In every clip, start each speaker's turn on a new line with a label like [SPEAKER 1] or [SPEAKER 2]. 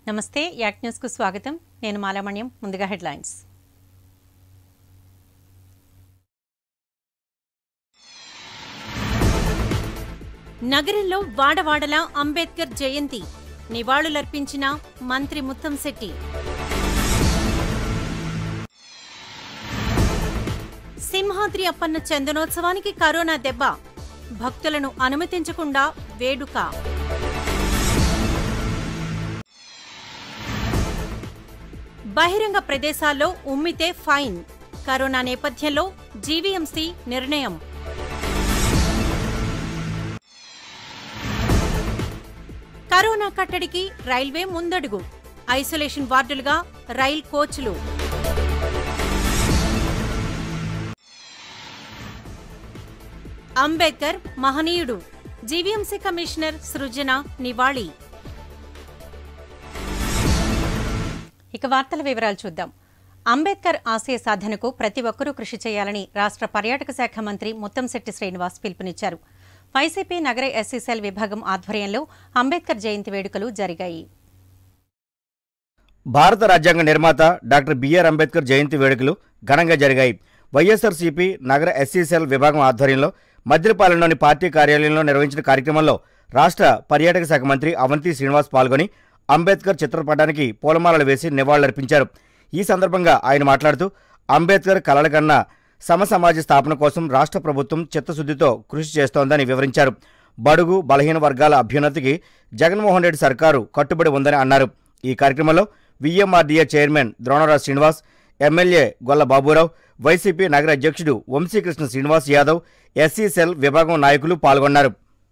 [SPEAKER 1] నమస్తే యాక్ న్యూస్కు స్వాగతం నేను మాలామణ్యం ముందుగా హెడ్లైన్స్ నగరంలో వాడవాడలా అంబేద్కర్ జయంతి నివాళులర్పించిన మంత్రి ముత్తంశెట్టి సింహాద్రి అప్పన్న చందనోత్సవానికి కరోనా దెబ్బ భక్తులను అనుమతించకుండా వేడుక బహిరంగ ప్రదేశాల్లో ఉమ్మితే ఫైన్ కరోనా నేపథ్యంలో జీవీఎంసీ నిర్ణయం కరోనా కట్టడికి రైల్వే ముందడుగు ఐసోలేషన్ వార్డులుగా రైల్ కోచ్లు అంబేద్కర్ మహనీయుడు జీవీఎంసీ కమిషనర్ సృజన నివాళి ఇక వార్తల వివరాలు చూద్దాం అంబేద్కర్ ఆశయ సాధనకు ప్రతి ఒక్కరూ కృషి చేయాలని రాష్ట్ర పర్యాటక శాఖ మంత్రి ముత్తంశెట్టి శ్రీనివాస్ పిలుపునిచ్చారు వైసీపీ నగర ఎస్సీసెల్ విభాగం ఆధ్వర్యంలో అంబేద్కర్ జయంతి వేడుకలు జరిగాయి
[SPEAKER 2] భారత రాజ్యాంగ నిర్మాత డాక్టర్ బిఆర్ అంబేద్కర్ జయంతి వేడుకలు ఘనంగా జరిగాయి వైఎస్ఆర్సీపీ నగర ఎస్సీసెల్ విభాగం ఆధ్వర్యంలో మద్దిలపాలెంలోని పార్టీ కార్యాలయంలో నిర్వహించిన కార్యక్రమంలో రాష్ట్ర పర్యాటక శాఖ మంత్రి అవంతి శ్రీనివాస్ పాల్గొని అంబేద్కర్ చిత్రపటానికి పూలమాలలు వేసి నివాళులర్పించారు ఈ సందర్భంగా ఆయన మాట్లాడుతూ అంబేద్కర్ కలల కన్నా సమసమాజ స్థాపన కోసం రాష్ట్ర ప్రభుత్వం చిత్తశుద్ధితో కృషి చేస్తోందని వివరించారు బడుగు బలహీన వర్గాల అభ్యున్నతికి జగన్మోహన్ రెడ్డి సర్కారు కట్టుబడి ఉందని అన్నారు ఈ కార్యక్రమంలో VMRDA chairman Dronaraj Srinivas MLA Golla Baburao YCP నగర అధ్యక్షుడు వంశీకృష్ణ శ్రీనివాస్ యాదవ్ ఎస్సీ సెల్ విభాగం నాయకులు పాల్గొన్నారు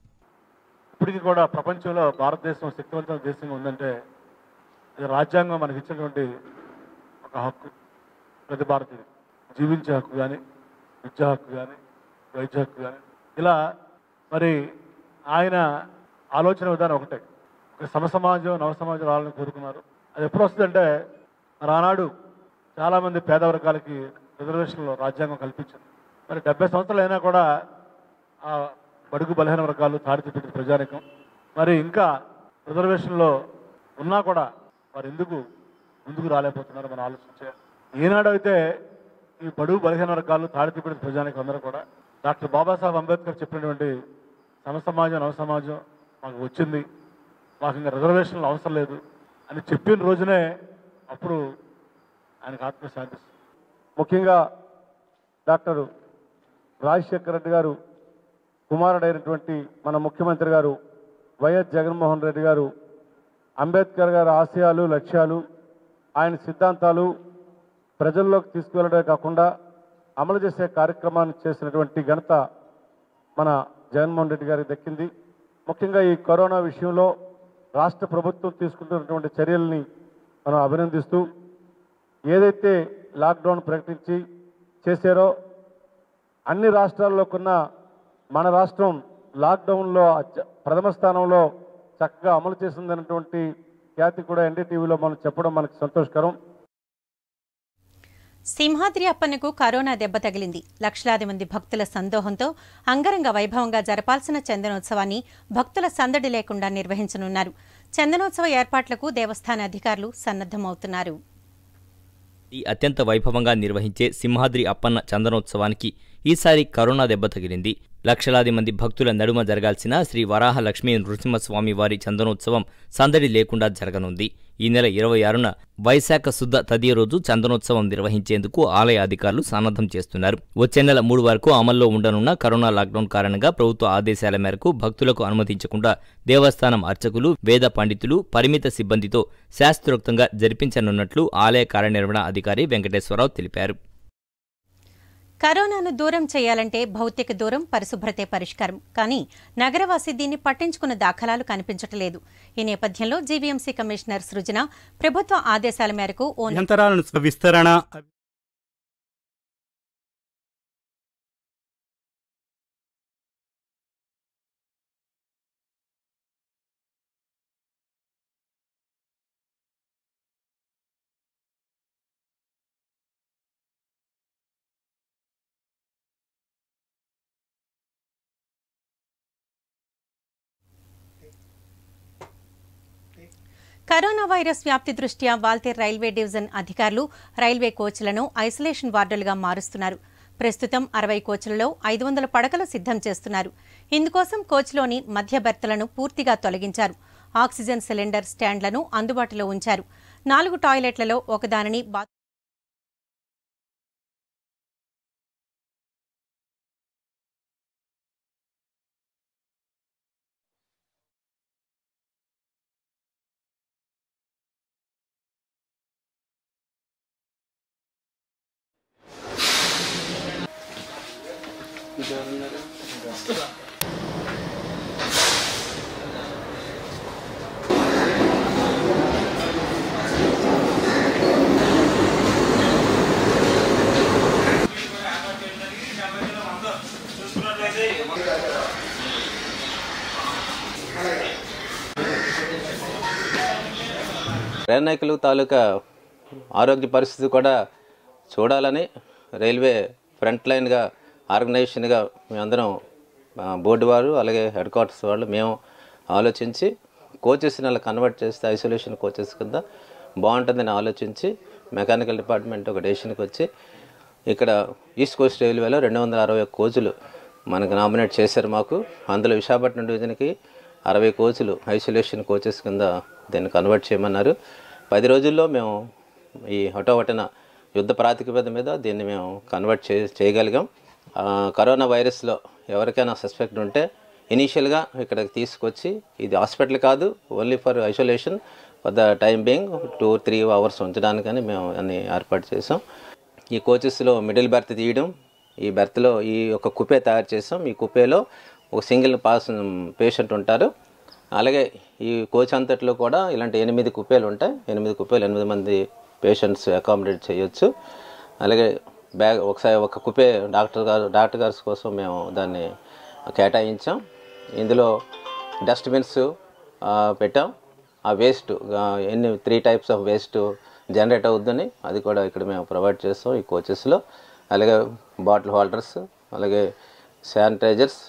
[SPEAKER 3] ఇప్పటికీ కూడా ప్రపంచంలో భారతదేశం శక్తివంతమైన దేశంగా ఉందంటే ఇది రాజ్యాంగం మనకి ఇచ్చినటువంటి ఒక హక్కు ప్రతి భారతీయుడు జీవించే హక్కు కానీ విద్యా హక్కు కానీ వైద్య హక్కు కానీ ఇలా మరి ఆయన ఆలోచన విధానం ఒకటే ఒక సమసమాజం నవ సమాజం రావాలని కోరుకున్నారు అది ఎప్పుడు వస్తుందంటే మరి ఆనాడు చాలామంది పేద వర్గాలకి రిజర్వేషన్లో రాజ్యాంగం కల్పించింది మరి డెబ్బై సంవత్సరాలు అయినా కూడా ఆ బడుగు బలహీన వర్గాలు తాడితిప్పిన ప్రజానికం మరి ఇంకా రిజర్వేషన్లో ఉన్నా కూడా వారు ఎందుకు ముందుకు రాలేకపోతున్నారు మనం ఆలోచించే ఈనాడు అయితే ఈ బడుగు బలహీన వర్గాలు తాడితిప్పిన ప్రజానికం అందరూ కూడా డాక్టర్ బాబాసాహెబ్ అంబేద్కర్ చెప్పినటువంటి సమసమాజం నవసమాజం మాకు వచ్చింది మాకు ఇంకా రిజర్వేషన్లు అవసరం లేదు అని చెప్పిన రోజునే అప్పుడు ఆయనకు ఆత్మశాంతిస్తుంది ముఖ్యంగా డాక్టర్ రాజశేఖర రెడ్డి గారు కుమారుడైనటువంటి మన ముఖ్యమంత్రి గారు వైఎస్ జగన్మోహన్ రెడ్డి గారు అంబేద్కర్ గారి ఆశయాలు లక్ష్యాలు ఆయన సిద్ధాంతాలు ప్రజల్లోకి తీసుకువెళ్ళడమే కాకుండా అమలు చేసే కార్యక్రమాన్ని చేసినటువంటి ఘనత మన జగన్మోహన్ రెడ్డి గారికి దక్కింది ముఖ్యంగా ఈ కరోనా విషయంలో రాష్ట్ర ప్రభుత్వం తీసుకుంటున్నటువంటి చర్యల్ని మనం అభినందిస్తూ ఏదైతే లాక్డౌన్ ప్రకటించి చేశారో అన్ని రాష్ట్రాల్లో కన్నా మన రాష్ట్రం లాక్డౌన్లో అత్య- ప్రథమ స్థానంలో చక్కగా అమలు చేసిందన్నటువంటి ఖ్యాతి కూడా ఎన్డీటీవీలో మనం చెప్పడం మనకి సంతోషకరం
[SPEAKER 1] సింహాద్రి అప్పన్నకు కరోనా దెబ్బ తగిలింది లక్షలాది మంది భక్తుల సందోహంతో అంగరంగ వైభవంగా జరపాల్సిన చందనోత్సవాన్ని భక్తుల సందడి లేకుండా నిర్వహించనున్నారు చందనోత్సవ ఏర్పాట్లకు దేవస్థాన అధికారులు సన్నద్దమవుతున్నారు
[SPEAKER 4] ఈ అత్యంత వైభవంగా నిర్వహించే సింహాద్రి అప్పన్న చందనోత్సవానికి ఈసారి కరోనా దెబ్బ తగిలింది లక్షలాది మంది భక్తుల నడుమ జరగాల్సిన శ్రీ వరాహ లక్ష్మీ నృసింహస్వామి వారి చందనోత్సవం సందడి లేకుండా జరగనుంది ఈ నెల ఇరవై ఆరున వైశాఖ శుద్ధ తదియ రోజు చందనోత్సవం నిర్వహించేందుకు ఆలయ అధికారులు సన్నద్ధం చేస్తున్నారు వచ్చే నెల మూడు వరకు అమల్లో ఉండనున్న కరోనా లాక్డౌన్ కారణంగా ప్రభుత్వ ఆదేశాల మేరకు భక్తులకు అనుమతించకుండా దేవస్థానం అర్చకులు వేద పండితులు పరిమిత సిబ్బందితో శాస్త్రోక్తంగా జరిపించనున్నట్లు ఆలయ కార్యనిర్వహణ అధికారి వెంకటేశ్వరరావు తెలిపారు
[SPEAKER 1] కరోనాను దూరం చేయాలంటే భౌతిక దూరం పరిశుభ్రతే పరిష్కారం కానీ నగరవాసి దీన్ని పట్టించుకున్న దాఖలాలు కనిపించట్లేదు ఈ నేపథ్యంలో జీవీఎంసీ కమిషనర్ సృజన ప్రభుత్వ ఆదేశాల మేరకు ఓ
[SPEAKER 5] అభ్యంతరాలను విస్తరణ
[SPEAKER 1] కరోనా వైరస్ వ్యాప్తి దృష్ట్యా వాల్తేర్ రైల్వే డివిజన్ అధికారులు రైల్వే కోచ్లను ఐసోలేషన్ వార్డులుగా మారుస్తున్నారు ప్రస్తుతం అరవై కోచ్లలో ఐదు వందల పడకలు సిద్ధం చేస్తున్నారు ఇందుకోసం కోచ్లోని మధ్య బెర్తలను పూర్తిగా తొలగించారు ఆక్సిజన్ సిలిండర్ స్టాండ్లను అందుబాటులో ఉంచారు నాలుగు టాయిలెట్లలో ఒకదానిని బా
[SPEAKER 5] ప్రయాణికులు తాలూకా ఆరోగ్య పరిస్థితి కూడా చూడాలని రైల్వే ఫ్రంట్ లైన్గా ఆర్గనైజేషన్గా మేమందరం ఆ, బోర్డు వారు అలాగే హెడ్ క్వార్టర్స్ వాళ్ళు మేము ఆలోచించి కోచెస్ని అలా కన్వర్ట్ చేస్తే ఐసోలేషన్ కోచెస్ కింద బాగుంటుందని ఆలోచించి మెకానికల్ డిపార్ట్మెంట్ ఒక డెసిషన్కి వచ్చి ఇక్కడ ఈస్ట్ కోస్ట్ రైల్వేలో రెండు వందల అరవై ఒక్క కోచులు మనకు నామినేట్ చేశారు మాకు అందులో విశాఖపట్నం డివిజన్కి అరవై కోచులు ఐసోలేషన్ కోచెస్ కింద దీన్ని కన్వర్ట్ చేయమన్నారు పది రోజుల్లో మేము ఈ హఠోవటన యుద్ధ ప్రాతిపద మీద దీన్ని మేము కన్వర్ట్ చే చేయగలిగాం ఆ, కరోనా వైరస్లో ఎవరికైనా సస్పెక్ట్ ఉంటే ఇనీషియల్గా ఇక్కడికి తీసుకొచ్చి ఇది హాస్పిటల్ కాదు only for isolation for the time being two three hours ఉంచడానికని మేము అన్ని ఏర్పాటు చేసాం ఈ కోచెస్లో మిడిల్ బెర్త్ తీయడం ఈ బెర్త్లో ఈ ఒక కుపే తయారు చేసాం ఈ కుపేలో ఒక సింగిల్ పాస్ పేషెంట్ ఉంటారు అలాగే ఈ కోచ్ అంతట్లో కూడా ఇలాంటి ఎనిమిది కుప్పేలు ఉంటాయి ఎనిమిది కుప్పేలు ఎనిమిది మంది పేషెంట్స్ అకామిడేట్ చేయొచ్చు అలాగే బ్యాగ్ ఒకసారి ఒక కుపే డాక్టర్ గారు డాక్టర్ గారి కోసం మేము దాన్ని కేటాయించాం ఇందులో డస్ట్బిన్స్ పెట్టాం ఆ వేస్ట్ ఎన్ని three types of waste generate అవుద్దని అది కూడా ఇక్కడ మేము ప్రొవైడ్ చేస్తాం ఈ కోచెస్లో అలాగే బాటిల్ హోల్డర్స్ అలాగే శానిటైజర్స్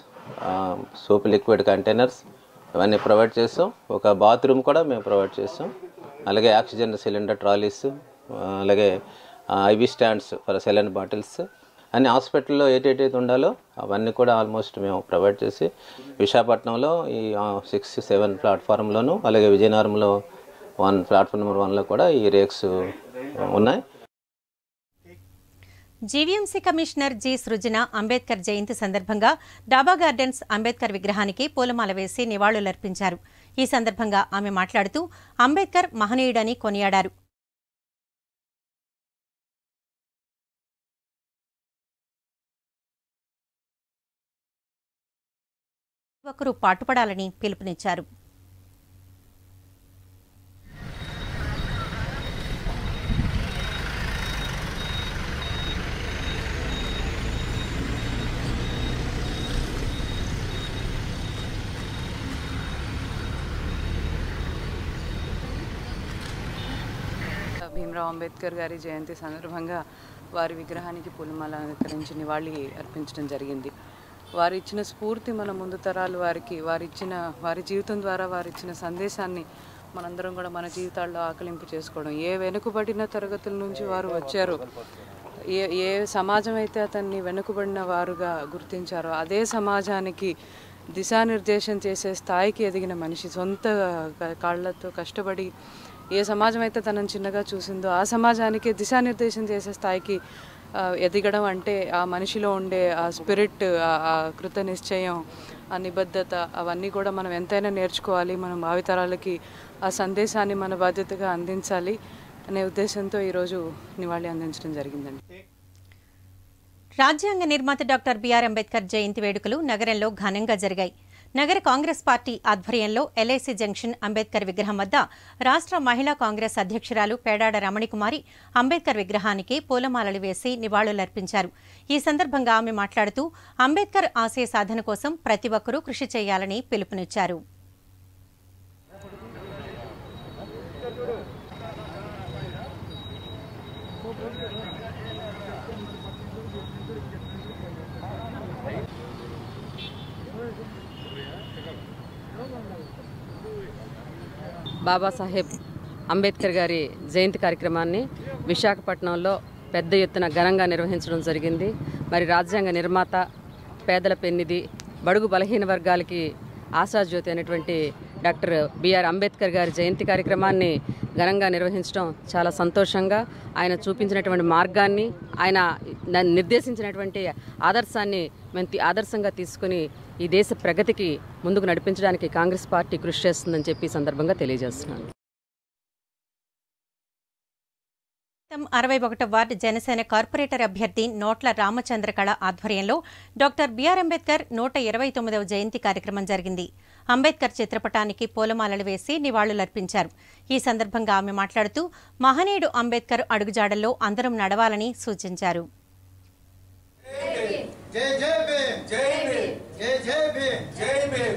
[SPEAKER 5] సోప్ లిక్విడ్ కంటైనర్స్ ఇవన్నీ ప్రొవైడ్ చేస్తాం ఒక బాత్రూమ్ కూడా మేము ప్రొవైడ్ చేస్తాం అలాగే ఆక్సిజన్ సిలిండర్ ట్రాలీస్ అలాగే IV stands for saline bottles అన్ని హాస్పిటల్లో ఏటేటైతే ఉండాలో అవన్నీ కూడా ఆల్మోస్ట్ మేము ప్రొవైడ్ చేసి విశాఖపట్నంలో ఈ సిక్స్ సెవెన్ ప్లాట్ఫారంలోను అలాగే విజయనగరంలో వన్ ప్లాట్ఫామ్ నెంబర్ వన్లో కూడా ఈ రేక్స్ ఉన్నాయి
[SPEAKER 1] GVMC commissioner G Srujana Ambedkar జయంతి సందర్భంగా డాబా గార్డెన్స్ అంబేద్కర్ విగ్రహానికి పూలమాల వేసి నివాళులర్పించారు ఈ సందర్భంగా ఆమె మాట్లాడుతూ అంబేద్కర్ మహనీయుడని కొనియాడారు ఒకరు పాటుపడాలని పిలుపునిచ్చారు
[SPEAKER 6] భీమరావు అంబేద్కర్ గారి జయంతి సందర్భంగా వారి విగ్రహానికి పూలమాల అలంకరించి నివాళి అర్పించడం జరిగింది వారు ఇచ్చిన స్ఫూర్తి మన ముందు తరాలు వారికి వారి ఇచ్చిన వారి జీవితం ద్వారా వారు ఇచ్చిన సందేశాన్ని మనందరం కూడా మన జీవితాల్లో ఆకలింపు చేసుకోవడం ఏ వెనుకబడిన తరగతుల నుంచి వారు వచ్చారో ఏ ఏ సమాజం అయితే అతన్ని వెనుకబడిన వారుగా గుర్తించారో అదే సమాజానికి దిశానిర్దేశం చేసే స్థాయికి ఎదిగిన మనిషి సొంత క- కాళ్ళతో కష్టపడి ఏ సమాజం అయితే తనను చిన్నగా చూసిందో ఆ సమాజానికి దిశానిర్దేశం చేసే స్థాయికి ఆ, ఎదగడం అంటే ఆ మనిషిలో ఉండే ఆ స్పిరిట్ ఆ కృత నిశ్చయం ఆ నిబద్ధత అవన్నీ కూడా మనం ఎంతైనా నేర్చుకోవాలి మనం భావితరాలకి ఆ సందేశాన్ని మన బాధ్యతగా అందించాలి అనే ఉద్దేశంతో ఈరోజు నివాళి అందించడం జరిగిందండి
[SPEAKER 1] రాజ్యాంగ నిర్మాత డాక్టర్ బిఆర్ అంబేద్కర్ జయంతి వేడుకలు నగరంలో ఘనంగా జరిగాయి నగర కాంగ్రెస్ పార్టీ ఆధ్వర్యంలో ఎల్ఐసి జంక్షన్ అంబేద్కర్ విగ్రహం వద్ద రాష్ట్ర మహిళా కాంగ్రెస్ అధ్యక్షురాలు పేడాడ రమణికుమారి అంబేద్కర్ విగ్రహానికి పూలమాలలు వేసి నివాళులర్పించారు ఈ సందర్భంగా ఆమె మాట్లాడుతూ అంబేద్కర్ ఆశయ సాధన కోసం ప్రతి ఒక్కరూ కృషి చేయాలని పిలుపునిచ్చారు
[SPEAKER 7] బాబాసాహెబ్ అంబేద్కర్ గారి జయంతి కార్యక్రమాన్ని విశాఖపట్నంలో పెద్ద ఎత్తున ఘనంగా నిర్వహించడం జరిగింది మరి రాజ్యాంగ నిర్మాత పేదల పెన్నిది బడుగు బలహీన వర్గాలకి ఆశాజ్యోతి అయినటువంటి డాక్టర్ బిఆర్ అంబేద్కర్ గారి జయంతి కార్యక్రమాన్ని ఘనంగా నిర్వహించడం చాలా సంతోషంగా ఆయన చూపించినటువంటి మార్గాన్ని ఆయన న- నిర్దేశించినటువంటి ఆదర్శాన్ని మేము తి- ఆదర్శంగా తీసుకుని ఈ దేశ ప్రగతికి ముందుకు నడిపించడానికి కాంగ్రెస్ పార్టీ కృషి చేస్తుందని చెప్పి ఈ సందర్భంగా తెలియజేస్తున్నాను
[SPEAKER 1] అరవై ఒకటో వార్డు జనసేన కార్పొరేటర్ అభ్యర్థి నోట్ల రామచంద్రకళ ఆధ్వర్యంలో డాక్టర్ బిఆర్ అంబేద్కర్ నూట ఇరవై తొమ్మిదవ జయంతి కార్యక్రమం జరిగింది అంబేద్కర్ చిత్రపటానికి పూలమాలలు వేసి నివాళులర్పించారు ఈ సందర్భంగా ఆమె మాట్లాడుతూ మహనీయుడు అంబేద్కర్ అడుగుజాడల్లో అందరం నడవాలని సూచించారు
[SPEAKER 8] జై జై భీమ్ జై భీమ్ జై జై భీమ్ జై భీమ్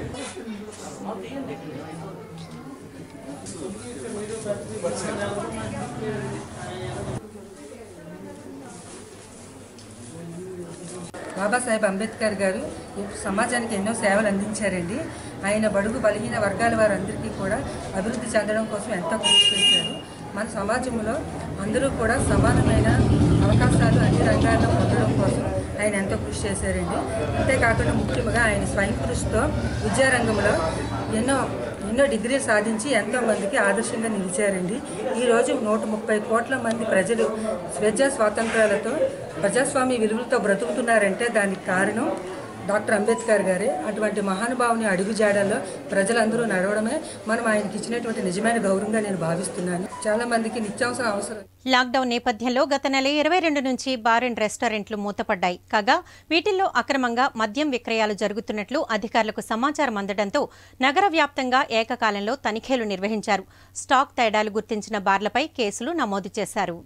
[SPEAKER 9] బాబాసాహెబ్ అంబేద్కర్ గారు సమాజానికి ఎన్నో సేవలు అందించారండి ఆయన బడుగు బలహీన వర్గాల వారందరికీ కూడా అభివృద్ధి చెందడం కోసం ఎంతో కృషి చేశారు మన సమాజంలో అందరూ కూడా సమానమైన అవకాశాలు అన్ని రంగాల్లో పొందడం కోసం ఆయన ఎంతో కృషి చేశారండి అంతేకాకుండా ముఖ్యంగా ఆయన స్వయం కృషితో విద్యారంగంలో ఎన్నో ఎన్నో డిగ్రీలు సాధించి ఎంతో మందికి ఆదర్శంగా నిలిచారండి ఈరోజు నూట ముప్పై కోట్ల మంది ప్రజలు స్వేచ్ఛా స్వాతంత్రాలతో ప్రజాస్వామ్య విలువలతో బ్రతుకుతున్నారంటే దానికి కారణం డాక్టర్ అంబేద్కర్ గారే అటువంటి మహానుభావుని అడుగుజాడల్లో ప్రజలందరూ నడవడమే మనం ఆయనకి ఇచ్చినటువంటి నిజమైన గౌరవంగా నేను భావిస్తున్నాను చాలా మందికి నిత్యావసర అవసరం
[SPEAKER 1] లాక్డౌన్ నేపథ్యంలో గత నెల ఇరవై రెండు నుంచి బార్ అండ్ రెస్టారెంట్లు మూతపడ్డాయి కాగా వీటిల్లో అక్రమంగా మద్యం విక్రయాలు జరుగుతున్నట్లు అధికారులకు సమాచారం అందడంతో నగర వ్యాప్తంగా ఏకకాలంలో తనిఖీలు నిర్వహించారు స్టాక్ తేడాలు గుర్తించిన బార్లపై కేసులు నమోదు చేశారు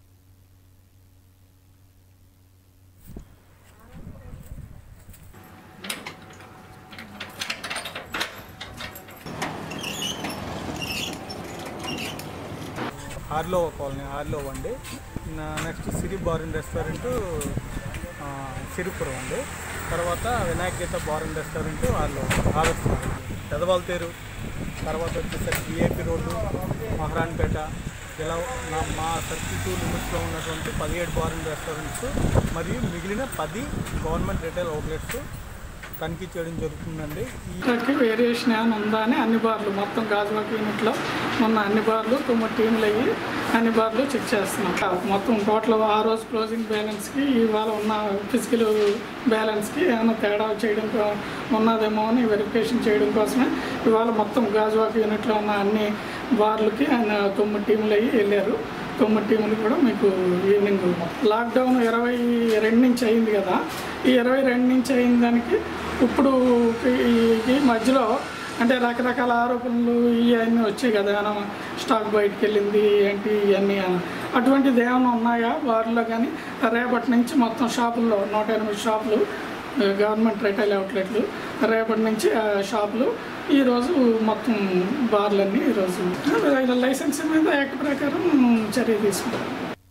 [SPEAKER 10] హార్లో కాలనీ హార్లో అండి next Siri bar and restaurant ఆ, సిరిపురం అండి తర్వాత Vinayaka Geetha bar and restaurant హార్లో ఆగస్ట్ పెదవాల్తేరు తర్వాత వచ్చేసరికి విఐపి రోడ్డు మహారాణపేట ఇలా నా మా సర్కిల్ టూ లిమిట్స్లో ఉన్నటువంటి పదిహేడు బార్ అండ్ రెస్టారెంట్స్ మరియు మిగిలిన పది గవర్నమెంట్ రిటైల్ అవుట్లెట్స్ తనిఖీ చేయడం జరుగుతుందండి ఈ
[SPEAKER 11] ఇక్కడికి వేరియేషన్ ఏమైనా ఉందా అని అన్ని బార్లు మొత్తం గాజువాక యూనిట్లో ఉన్న అన్ని బార్లు తొమ్మిది టీంలు అయ్యి అన్ని బార్లు చెక్ చేస్తున్నాం మొత్తం టోటల్ ఆ రోజు క్లోజింగ్ బ్యాలెన్స్కి ఇవాళ ఉన్న ఫిజికల్ బ్యాలెన్స్కి ఏమైనా తేడా చేయడం కో- ఉన్నదేమో అని వెరిఫికేషన్ చేయడం కోసమే ఇవాళ మొత్తం గాజువాక యూనిట్లో ఉన్న అన్ని బార్లకి ఆయన తొమ్మిది టీంలు అయ్యి వెళ్ళారు తొమ్మిది టీములు కూడా మీకు ఈవినింగ్ లాక్డౌన్ ఇరవై రెండు నుంచి అయింది కదా ఈ ఇరవై రెండు నుంచి అయిన దానికి ఇప్పుడు ఈ- ఈ మధ్యలో అంటే రకరకాల ఆరోపణలు ఇవన్నీ వచ్చాయి కదా ఏమైనా స్టాక్ బయటకు వెళ్ళింది ఏంటి ఇవన్నీ అని. అటువంటిది ఏమైనా ఉన్నాయా వారిలో కానీ రేపటి నుంచి మొత్తం షాపుల్లో నూట ఎనిమిది షాపులు గవర్నమెంట్ రిటైల్ అవుట్లెట్లు రేపటి నుంచి ఆ షాపులు ఈరోజు మొత్తం బార్లన్నీ ఈరోజు లైసెన్స్ మీద యాక్ట్ ప్రకారం చర్య తీసుకుంటాం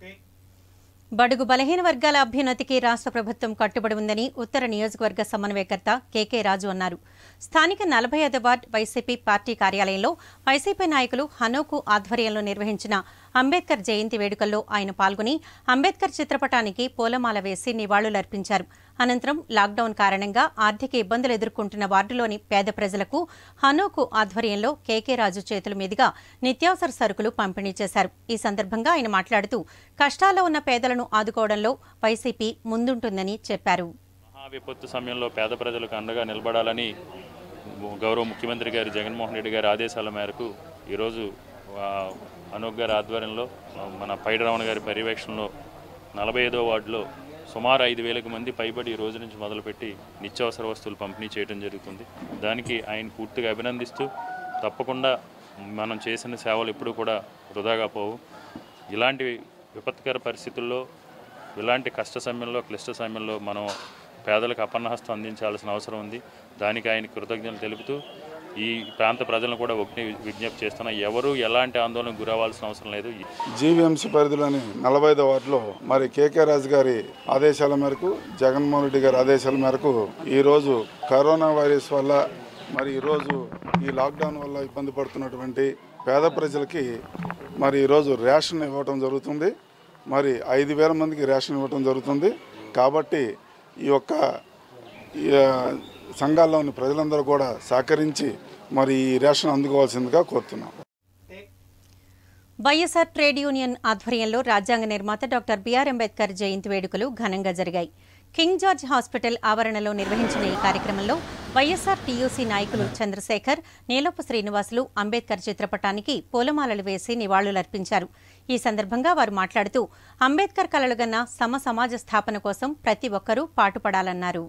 [SPEAKER 1] బడుగు బలహీన వర్గాల అభ్యున్నతికి రాష్ట్ర ప్రభుత్వం కట్టుబడి ఉందని ఉత్తర నియోజకవర్గ సమన్వయకర్త కెకే రాజు అన్నారు స్థానిక నలభై ఐదు వార్డ్ వైసీపీ పార్టీ కార్యాలయంలో వైసీపీ నాయకులు హనోకు ఆధ్వర్యంలో నిర్వహించిన అంబేద్కర్ జయంతి వేడుకల్లో ఆయన పాల్గొని అంబేద్కర్ చిత్రపటానికి పూలమాల వేసి నివాళులర్పించారు అనంతరం లాక్డౌన్ కారణంగా ఆర్థిక ఇబ్బందులు ఎదుర్కొంటున్న వార్డులోని పేద ప్రజలకు హనోకు ఆధ్వర్యంలో కేకే రాజు చేతుల మీదుగా నిత్యావసర సరుకులు పంపిణీ చేశారు ఈ సందర్భంగా ఆయన మాట్లాడుతూ కష్టాల్లో ఉన్న పేదలను ఆదుకోవడంలో వైసీపీ ముందుంటుందని చెప్పారు
[SPEAKER 12] మహా విపత్తు సమయంలో పేద ప్రజలకు అండగా నిలబడాలని గౌరవ ముఖ్యమంత్రి గారు జగన్మోహన్ రెడ్డి గారి ఆదేశాల మేరకు ఈరోజు ఆ, అనూప్ గారి ఆధ్వర్యంలో ఆ, మన పైడరావణ గారి పర్యవేక్షణలో నలభై ఐదో వార్డులో సుమారు ఐదు వేలకు మంది పైబడి ఈ రోజు నుంచి మొదలుపెట్టి నిత్యావసర వస్తువులు పంపిణీ చేయడం జరుగుతుంది దానికి ఆయన పూర్తిగా అభినందిస్తూ తప్పకుండా మనం చేసిన సేవలు ఎప్పుడూ కూడా వృధాగా పోవు ఇలాంటి విపత్కర పరిస్థితుల్లో ఇలాంటి కష్ట సమయంలో క్లిష్ట సమయంలో మనం పేదలకు అపన్నహస్తం అందించాల్సిన అవసరం ఉంది దానికి ఆయన కృతజ్ఞతలు తెలుపుతూ ఈ ప్రాంత ప్రజలను కూడా ఒకటి విజ్ఞప్తి చేస్తున్నా ఎవరు ఎలాంటి ఆందోళనకు గురవ్వాల్సిన అవసరం లేదు
[SPEAKER 13] జీవీఎంసీ పరిధిలోని నలభై ఐదో వార్డులో మరి కేకే రాజు గారి ఆదేశాల మేరకు జగన్మోహన్ రెడ్డి గారి ఆదేశాల మేరకు ఈరోజు కరోనా వైరస్ వల్ల మరి ఈరోజు ఈ లాక్డౌన్ వల్ల ఇబ్బంది పడుతున్నటువంటి పేద ప్రజలకి మరి ఈరోజు రేషన్ ఇవ్వటం జరుగుతుంది మరి ఐదు వేల మందికి రేషన్ ఇవ్వటం జరుగుతుంది కాబట్టి ఈ యొక్క ఈ, ఆ, సంఘాల్లోని ప్రజలందరూ కూడా సహకరించి మరి ఈ రేషన్ అందుకోవాల్సిందిగా కోరుతున్నాం
[SPEAKER 1] వైఎస్ఆర్ ట్రేడ్ యూనియన్ ఆధ్వర్యంలో రాజ్యాంగ నిర్మాత డాక్టర్ బిఆర్ అంబేద్కర్ జయంతి వేడుకలు ఘనంగా జరిగాయి కింగ్ జార్జ్ హాస్పిటల్ ఆవరణలో నిర్వహించిన ఈ కార్యక్రమంలో వైఎస్ఆర్ టీయూసీ నాయకులు చంద్రశేఖర్ నీలపు శ్రీనివాసులు అంబేద్కర్ చిత్రపటానికి పూలమాలలు వేసి నివాళులర్పించారు ఈ సందర్భంగా వారు మాట్లాడుతూ అంబేద్కర్ కలలుగన్న సమ సమాజ స్థాపన కోసం ప్రతి ఒక్కరూ పాటుపడాలన్నారు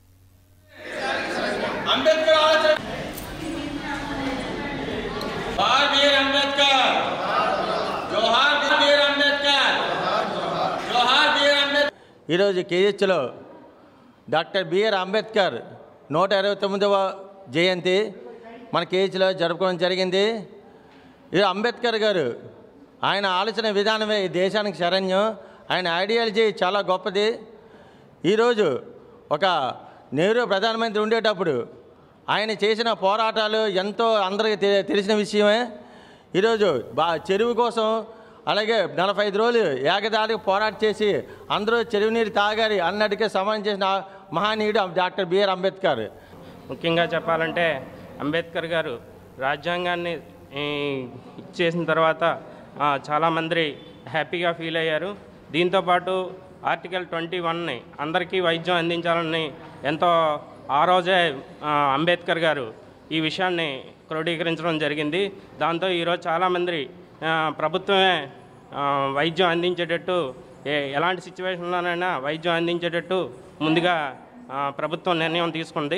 [SPEAKER 14] जोहार बीर अंबेडकर जोहार बीर अंबेडकर जोहार बीर अंबेडकर
[SPEAKER 15] ఈరోజు కేజీహెచ్లో డాక్టర్ బిఆర్ అంబేద్కర్ నూట ఇరవై తొమ్మిదవ జయంతి మన కేజీహెచ్లో జరుపుకోవడం జరిగింది ఇది అంబేద్కర్ గారు ఆయన ఆలోచన విధానమే ఈ దేశానికి శరణ్యం ఆయన ఐడియాలజీ చాలా గొప్పది ఈరోజు ఒక నెహ్రూ ప్రధానమంత్రి ఉండేటప్పుడు ఆయన చేసిన పోరాటాలు ఎంతో అందరికీ తె- తెలిసిన విషయమే ఈరోజు బా చెరువు కోసం అలాగే నలభై ఐదు రోజులు ఏకదాటికి పోరాటం చేసి అందరూ చెరువు నీరు తాగాలి అన్నట్టుగా సమానం చేసిన మహానీయుడు డాక్టర్ బిఆర్ అంబేద్కర్
[SPEAKER 16] ముఖ్యంగా చెప్పాలంటే అంబేద్కర్ గారు రాజ్యాంగాన్ని ఈ, ఇచ్చేసిన తర్వాత ఆ, చాలామంది హ్యాపీగా ఫీల్ అయ్యారు దీంతోపాటు ఆర్టికల్ ట్వంటీ వన్ని అందరికీ వైద్యం అందించాలని ఎంతో ఆ రోజే ఆ, అంబేద్కర్ గారు ఈ విషయాన్ని క్రోడీకరించడం జరిగింది దాంతో ఈరోజు చాలామంది ఆ, ప్రభుత్వమే ఆ, వైద్యం అందించేటట్టు ఏ ఎలాంటి సిచ్యువేషన్లోనైనా వైద్యం అందించేటట్టు ముందుగా ఆ, ప్రభుత్వం నిర్ణయం తీసుకుంది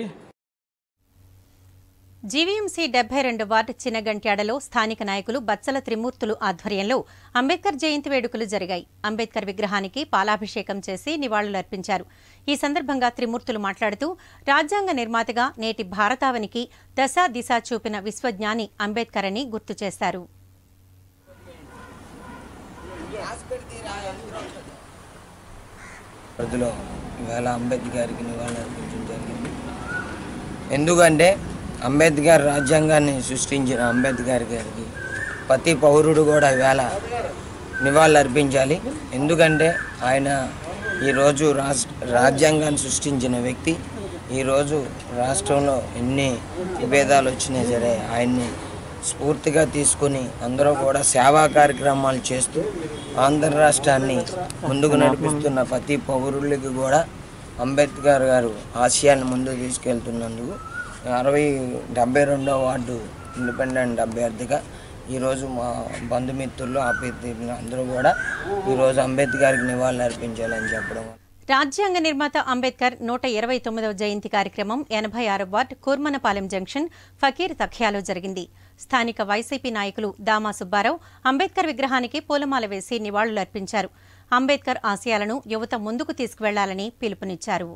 [SPEAKER 1] జీవీఎంసీ డెబ్బై రెండు వార్డు చిన్నగంట్యాడలో స్థానిక నాయకులు బత్సల త్రిమూర్తులు ఆధ్వర్యంలో అంబేద్కర్ జయంతి వేడుకలు జరిగాయి అంబేద్కర్ విగ్రహానికి పాలాభిషేకం చేసి నివాళులర్పించారు ఈ సందర్భంగా త్రిమూర్తులు మాట్లాడుతూ రాజ్యాంగ నిర్మాతగా నేటి భారతావనికి దశ దిశ చూపిన విశ్వజ్ఞాని అంబేద్కర్ అని గుర్తు చేశారు
[SPEAKER 17] పరిధిలో ఇవాళ అంబేద్కర్కి నివాళులు అర్పించడం జరిగింది ఎందుకంటే అంబేద్కర్ రాజ్యాంగాన్ని సృష్టించిన అంబేద్కర్ గారికి ప్రతి పౌరుడు కూడా ఇవాళ నివాళులు అర్పించాలి ఎందుకంటే ఆయన ఈరోజు రాష్ట్ర రాజ్యాంగాన్ని సృష్టించిన వ్యక్తి ఈరోజు రాష్ట్రంలో ఎన్ని విభేదాలు వచ్చినా సరే ఆయన్ని స్ఫూర్తిగా తీసుకుని అందరూ కూడా సేవా కార్యక్రమాలు చేస్తూ ఆంధ్ర రాష్ట్రాన్ని ముందుకు నడిపిస్తున్న ప్రతి పౌరులకి కూడా అంబేద్కర్ గారు ఆశయాన్ని ముందుకు తీసుకెళ్తున్నందుకు అరవై డెబ్బై రెండవ వార్డు ఇండిపెండెంట్ అభ్యర్థిగా ఈరోజు మా బంధుమిత్రులు అభ్యర్థులు అందరూ కూడా ఈరోజు అంబేద్కర్కి నివాళులు అర్పించాలని చెప్పడం
[SPEAKER 1] రాజ్యాంగ నిర్మాత అంబేద్కర్ నూట ఇరవై తొమ్మిదవ జయంతి కార్యక్రమం ఎనభై ఆరు వార్డ్ కూర్మనపాలెం జంక్షన్ ఫకీర్ తఖ్యాలో జరిగింది స్థానిక వైసీపీ నాయకులు దామా సుబ్బారావు అంబేద్కర్ విగ్రహానికి పూలమాల వేసి నివాళులర్పించారు అంబేద్కర్ ఆశయాలను యువత ముందుకు తీసుకువెళ్లాలని పిలుపునిచ్చారు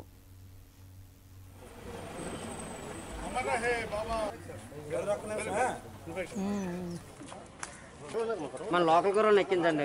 [SPEAKER 18] మన లోకల్ కూరలు ఎక్కించండి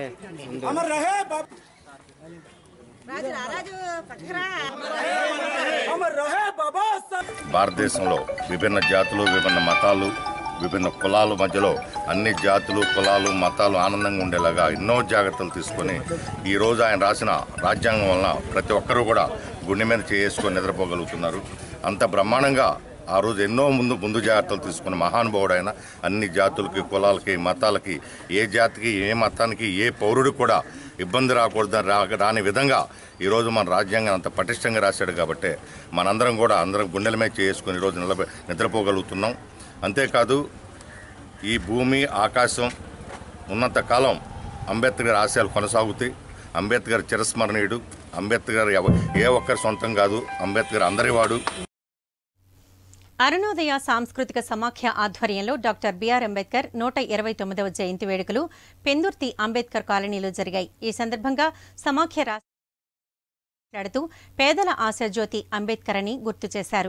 [SPEAKER 19] భారతదేశంలో విభిన్న జాతులు విభిన్న మతాలు విభిన్న కులాల మధ్యలో అన్ని జాతులు కులాలు మతాలు ఆనందంగా ఉండేలాగా ఎన్నో జాగ్రత్తలు తీసుకొని ఈ రోజు ఆయన రాసిన రాజ్యాంగం వలన ప్రతి ఒక్కరూ కూడా గుండె మీద చేసుకొని నిద్రపోగలుగుతున్నారు అంత బ్రహ్మాండంగా ఆ రోజు ఎన్నో ముందు ముందు జాగ్రత్తలు తీసుకున్న మహానుభావుడు ఆయన అన్ని జాతులకి కులాలకి మతాలకి ఏ జాతికి ఏ మతానికి ఏ పౌరుడు కూడా ఇబ్బంది రాకూడదని రా రాని విధంగా ఈరోజు మన రాజ్యాంగం అంత పటిష్టంగా రాశాడు కాబట్టి మనందరం కూడా అందరం గుండెల మీద చేసుకుని ఈరోజు నిలబ నిద్రపోగలుగుతున్నాం అంతేకాదు ఈ భూమి ఆకాశం ఉన్నంత కాలం అంబేద్కర్ గారి ఆశయాలు కొనసాగుతాయి అంబేద్కర్ చిరస్మరణీయుడు అంబేద్కర్ ఎవ- ఏ ఒక్కరి సొంతం కాదు అంబేద్కర్ అందరివాడు
[SPEAKER 1] అరుణోదయ సాంస్కృతిక సమాఖ్య ఆధ్వర్యంలో డాక్టర్ బిఆర్ అంబేద్కర్ నూట ఇరవై తొమ్మిదవ జయంతి వేడుకలు పెందుర్తి అంబేద్కర్ కాలనీలో జరిగాయి ఈ సందర్భంగా సమాఖ్య రాష్ట్ర మాట్లాడుతూ పేదల ఆశాజ్యోతి అంబేద్కర్ అని గుర్తు చేశారు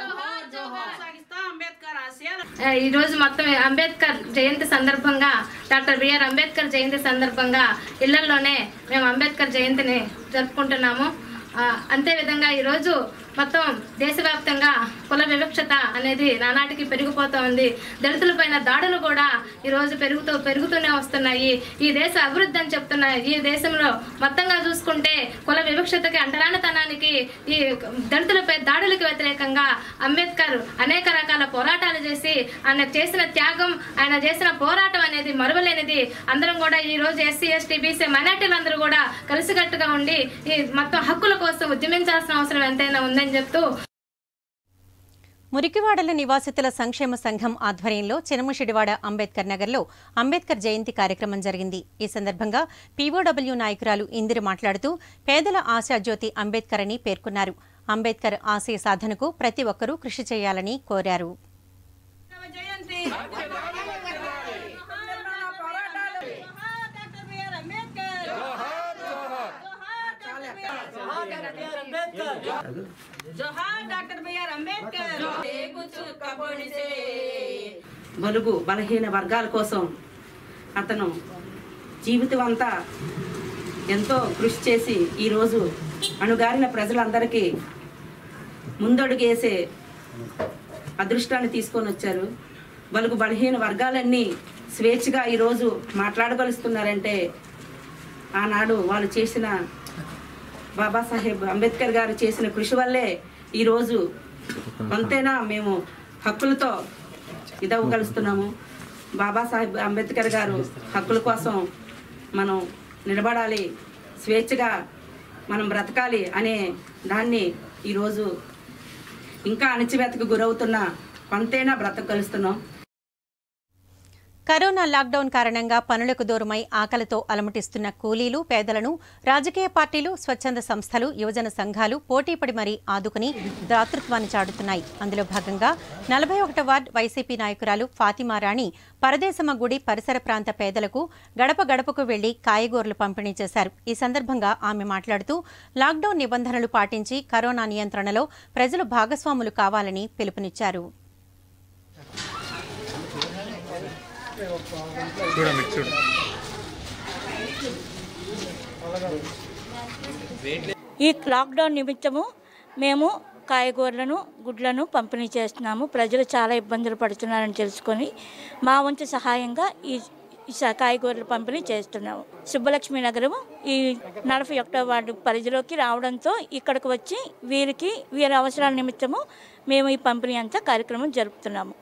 [SPEAKER 20] ఈ రోజు మొత్తం అంబేద్కర్ జయంతి సందర్భంగా డాక్టర్ బిఆర్ అంబేద్కర్ జయంతి సందర్భంగా ఇళ్లలోనే మేము అంబేద్కర్ జయంతిని జరుపుకుంటున్నాము ఆ, అంతేవిధంగా ఈరోజు మొత్తం దేశవ్యాప్తంగా కుల వివక్షత అనేది నానాటికి పెరిగిపోతూ ఉంది దళితులపైన దాడులు కూడా ఈరోజు పెరుగుతూ పెరుగుతూనే వస్తున్నాయి ఈ దేశ అభివృద్ధి అని చెప్తున్న ఈ దేశంలో మొత్తంగా చూసుకుంటే కుల వివక్షతకి అంటరానితనానికి ఈ దళితులపై దాడులకు వ్యతిరేకంగా అంబేద్కర్ అనేక రకాల పోరాటాలు చేసి ఆయన చేసిన త్యాగం ఆయన చేసిన పోరాటం అనేది మరువలేనిది అందరం కూడా ఈ రోజు ఎస్సీ ఎస్టీ బీసీ మైనార్టీలందరూ కూడా కలిసికట్టుగా ఉండి ఈ మొత్తం హక్కుల కోసం ఉద్యమించాల్సిన అవసరం ఎంతైనా ఉందని చెప్తూ
[SPEAKER 1] మురికివాడల నివాసితుల సంక్షేమ సంఘం ఆధ్వర్యంలో చినముషిడివాడ అంబేద్కర్ నగర్లో అంబేద్కర్ జయంతి కార్యక్రమం జరిగింది ఈ సందర్భంగా పీఓడబ్ల్యూ నాయకురాలు ఇందిర మాట్లాడుతూ పేదల ఆశాజ్యోతి అంబేద్కర్ అని పేర్కొన్నారు అంబేద్కర్ ఆశయ సాధనకు ప్రతి ఒక్కరూ కృషి చేయాలని కోరారు
[SPEAKER 21] జోహార్ డాక్టర్ బిఆర్ అంబేద్కర్
[SPEAKER 22] బలుగు బలహీన వర్గాల కోసం అతను జీవితం అంతా ఎంతో కృషి చేసి ఈరోజు అణుగారిన ప్రజలందరికీ ముందడుగేసే అదృష్టాన్ని తీసుకొని వచ్చారు బలుగు బలహీన వర్గాలన్నీ స్వేచ్ఛగా ఈరోజు మాట్లాడగలుస్తున్నారంటే ఆనాడు వాళ్ళు చేసిన బాబాసాహెబ్ అంబేద్కర్ గారు చేసిన కృషి వల్లే ఈరోజు కొంతైనా మేము హక్కులతో ఇదవ్వగలుస్తున్నాము బాబాసాహెబ్ అంబేద్కర్ గారు హక్కుల కోసం మనం నిలబడాలి స్వేచ్ఛగా మనం బ్రతకాలి అనే దాన్ని ఈరోజు ఇంకా అణచివేతకు గురవుతున్న కొంతైనా బ్రతకగలుస్తున్నాం
[SPEAKER 1] కరోనా లాక్డౌన్ కారణంగా పనులకు దూరమై ఆకలితో అలమటిస్తున్న కూలీలు పేదలను రాజకీయ పార్టీలు స్వచ్ఛంద సంస్థలు యువజన సంఘాలు పోటీపడి మరీ ఆదుకుని దాతృత్వాన్ని చాటుతున్నాయి అందులో భాగంగా నలభై ఒకటో వార్డు వైసీపీ నాయకురాలు ఫాతిమా రాణి పరదేశమ గుడి పరిసర ప్రాంత పేదలకు గడప గడపకు వెళ్లి కాయగూరలు పంపిణీ చేశారు ఈ సందర్భంగా ఆమె మాట్లాడుతూ లాక్డౌన్ నిబంధనలు పాటించి కరోనా నియంత్రణలో ప్రజలు భాగస్వాములు కావాలని పిలుపునిచ్చారు
[SPEAKER 10] చూడండి చూడు
[SPEAKER 23] ఈ లాక్డౌన్ నిమిత్తము మేము కాయగూరలను గుడ్లను పంపిణీ చేస్తున్నాము ప్రజలు చాలా ఇబ్బందులు పడుతున్నారని తెలుసుకొని మా వంతు సహాయంగా ఈ ఈ స- కాయగూరల పంపిణీ చేస్తున్నాము సుబ్బలక్ష్మి నగరం ఈ నలభై ఒకటో వార్డు పరిధిలోకి రావడంతో ఇక్కడికి వచ్చి వీరికి వీరి అవసరాల నిమిత్తము మేము ఈ పంపిణీ అంతా కార్యక్రమం జరుపుతున్నాము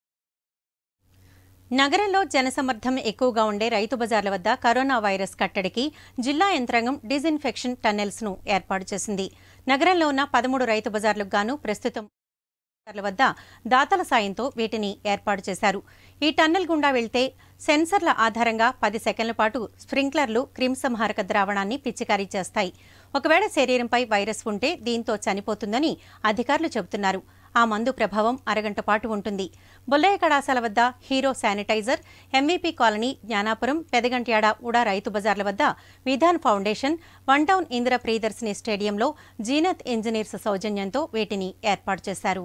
[SPEAKER 1] నగరంలో జనసమర్థం ఎక్కువగా ఉండే రైతు బజార్ల వద్ద కరోనా వైరస్ కట్టడికి జిల్లా యంత్రాంగం డిజిన్ఫెక్షన్ టన్నెల్స్ ను ఏర్పాటు చేసింది నగరంలో ఉన్న పదమూడు రైతు బజార్లకు గాను ప్రస్తుతం బజార్ల వద్ద దాతల సాయంతో వీటిని ఏర్పాటు చేశారు ఈ టన్నెల్ గుండా వెళ్తే సెన్సర్ల ఆధారంగా పది సెకండ్ల పాటు స్ప్రింక్లర్లు క్రిమిసంహారక ద్రావణాన్ని పిచికారీ చేస్తాయి ఒకవేళ శరీరంపై వైరస్ ఉంటే దీంతో చనిపోతుందని అధికారులు చెబుతున్నారు ఆ మందు ప్రభావం అరగంట పాటు ఉంటుంది బొల్లయ్య కళాశాల వద్ద hero sanitizer MVP colony Gnanapuram Pedagantyada UDA రైతు బజార్ల వద్ద Vidhan foundation one town Indira Priyadarshini స్టేడియంలో జీనత్ ఇంజనీర్స్ సౌజన్యంతో వీటిని ఏర్పాటు చేశారు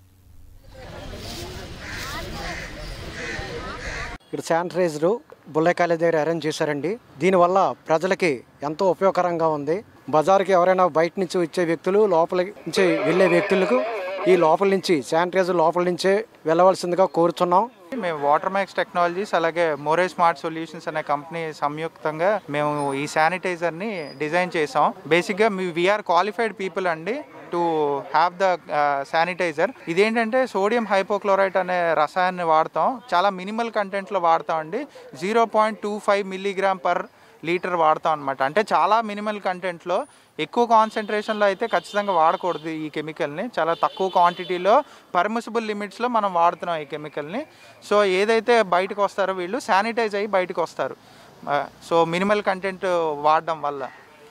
[SPEAKER 24] ఇక్కడ శానిటైజరు బుల్లె కాలేజ్ దగ్గర అరేంజ్ చేశారండి దీనివల్ల ప్రజలకి ఎంతో ఉపయోగకరంగా ఉంది బజార్కి ఎవరైనా బయట నుంచి వచ్చే వ్యక్తులు లోపల నుంచి వెళ్ళే వ్యక్తులకు ఈ లోపల నుంచి శానిటైజర్ లోపల నుంచే వెళ్ళవలసిందిగా కోరుతున్నాం
[SPEAKER 25] మేము వాటర్ మ్యాక్స్ టెక్నాలజీస్ అలాగే మోరే స్మార్ట్ సొల్యూషన్స్ అనే కంపెనీ సంయుక్తంగా మేము ఈ శానిటైజర్ని డిజైన్ చేసాం బేసిక్గా మీ వీఆర్ క్వాలిఫైడ్ పీపుల్ అండి టు హ్యావ్ ద శానిటైజర్ ఇదేంటంటే సోడియం హైపోక్లోరైట్ అనే రసాయనాన్ని వాడతాం చాలా మినిమల్ కంటెంట్లో వాడతాం అండి zero point two five milligram per litre వాడతాం అనమాట అంటే చాలా మినిమల్ కంటెంట్లో ఎక్కువ కాన్సన్ట్రేషన్లో అయితే ఖచ్చితంగా వాడకూడదు ఈ కెమికల్ని చాలా తక్కువ క్వాంటిటీలో పర్మిసిబుల్ లిమిట్స్లో మనం వాడుతున్నాం ఈ కెమికల్ని సో ఏదైతే బయటకు వస్తారో వీళ్ళు శానిటైజ్ అయ్యి బయటకు వస్తారు సో మినిమల్ కంటెంట్ వాడడం వల్ల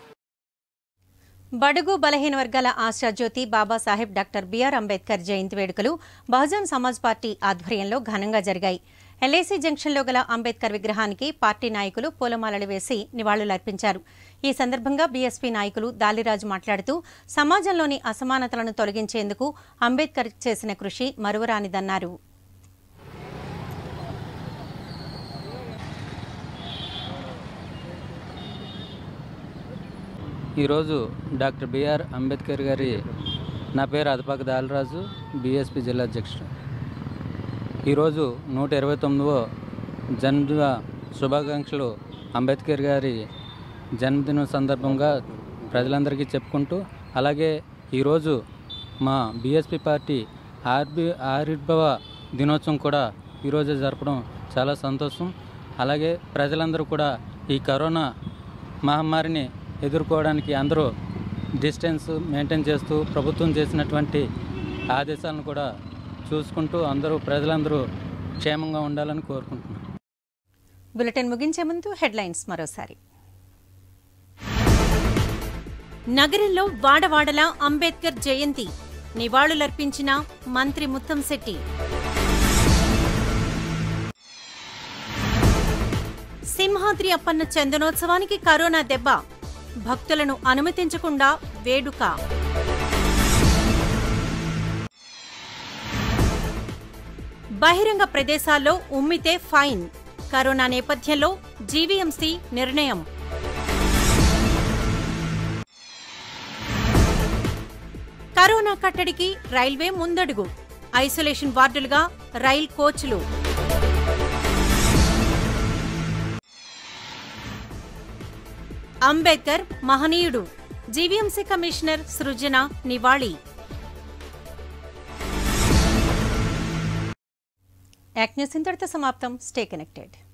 [SPEAKER 1] బడుగు బలహీన వర్గాల ఆశాజ్యోతి బాబాసాహెబ్ డాక్టర్ బిఆర్ అంబేద్కర్ జయంతి వేడుకలు బహుజన్ సమాజ్ పార్టీ ఆధ్వర్యంలో ఘనంగా జరిగాయి ఎల్ఐసి జంక్షన్లో గల అంబేద్కర్ విగ్రహానికి పార్టీ నాయకులు పూలమాలలు వేసి నివాళులర్పించారు ఈ సందర్భంగా బీఎస్పీ నాయకులు దాలిరాజు మాట్లాడుతూ సమాజంలోని అసమానతలను తొలగించేందుకు అంబేద్కర్ చేసిన కృషి మరువరానిదన్నారు
[SPEAKER 2] ఈరోజు డాక్టర్ బిఆర్ అంబేద్కర్ గారి నా పేరు అదపాక దాలరాజు బీఎస్పీ జిల్లా అధ్యక్షుడు ఈరోజు నూట ఇరవై తొమ్మిదవ జన్మదిన శుభాకాంక్షలు అంబేద్కర్ గారి జన్మదినం సందర్భంగా ప్రజలందరికీ చెప్పుకుంటూ అలాగే ఈరోజు మా బీఎస్పీ పార్టీ ఆర్బి ఆవిర్భవ దినోత్సవం కూడా ఈరోజే జరపడం చాలా సంతోషం అలాగే ప్రజలందరూ కూడా ఈ కరోనా మహమ్మారిని ఎదుర్కోవడానికి అందరూ డిస్టెన్స్ మెయింటైన్ చేస్తూ ప్రభుత్వం చేసినటువంటి ఆదేశాలను కూడా చూసుకుంటూ అందరూ ప్రజలందరూ క్షేమంగా ఉండాలని కోరుకుంటున్నాను
[SPEAKER 1] బులెటిన్ ముగించే ముందు హెడ్లైన్స్ మరోసారి నగరంలో వాడవాడలా అంబేద్కర్ జయంతి నివాళులర్పించిన మంత్రి ముత్తంశెట్టి సింహాద్రి అప్పన్న చందనోత్సవానికి కరోనా దెబ్బ భక్తులను అనుమతించకుండా వేడుక బహిరంగ ప్రదేశాల్లో ఉమ్మితే ఫైన్ కరోనా నేపథ్యంలో జీవీఎంసీ నిర్ణయం కరోనా కట్టడికి రైల్వే ముందడుగు ఐసోలేషన్ వార్డులుగా రైల్ కోచ్లు అంబేద్కర్ మహనీయుడు జీవీఎంసీ కమిషనర్ సృజన నివాళి యాక్ట్ న్యూస్ ఇంతటితో సమాప్తం స్టే కనెక్టెడ్